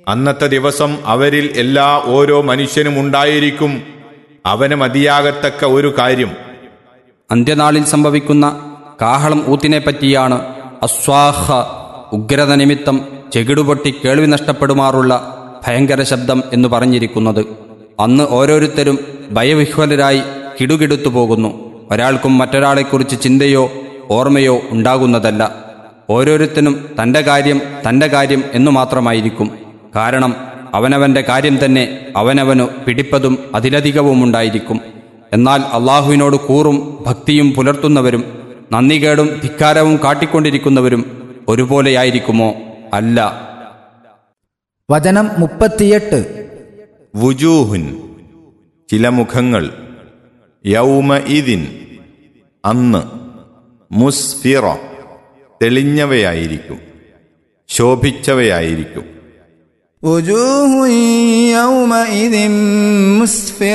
അന്നത്തെ ദിവസം അവരിൽ എല്ലാ ഓരോ മനുഷ്യനും ഉണ്ടായിരിക്കും അവന് മതിയാകത്തക്ക ഒരു കാര്യം അന്ത്യനാളിൽ സംഭവിക്കുന്ന കാഹളം ഊത്തിനെ പറ്റിയാണ് അസ്വാഹ ഉഗ്രത നിമിത്തം ചെകിടുപൊട്ടി കേൾവി നഷ്ടപ്പെടുമാറുള്ള ഭയങ്കര ശബ്ദം എന്ന് പറഞ്ഞിരിക്കുന്നത് അന്ന് ഓരോരുത്തരും ഭയവിഹ്വലരായി കിടുകിടുത്തു പോകുന്നു ഒരാൾക്കും മറ്റൊരാളെക്കുറിച്ച് ചിന്തയോ ഓർമ്മയോ ഉണ്ടാകുന്നതല്ല ഓരോരുത്തനും തൻ്റെ കാര്യം തൻ്റെ കാര്യം എന്നു മാത്രമായിരിക്കും കാരണം അവനവൻ്റെ കാര്യം തന്നെ അവനവനു പിടിപ്പതും അതിലധികവും ഉണ്ടായിരിക്കും എന്നാൽ അള്ളാഹുവിനോട് കൂറും ഭക്തിയും പുലർത്തുന്നവരും നന്ദികേടും ധിക്കാരവും കാട്ടിക്കൊണ്ടിരിക്കുന്നവരും ഒരുപോലെയായിരിക്കുമോ അല്ല വചനം മുപ്പത്തിയെട്ട് വുജൂഹുൻ ചില മുഖങ്ങൾ യൗമ ഇതിൻ അന്ന് മുസ്ഫിറ തെളിഞ്ഞവയായിരിക്കും ശോഭിച്ചവയായിരിക്കും وجوه يومئذ مسفرة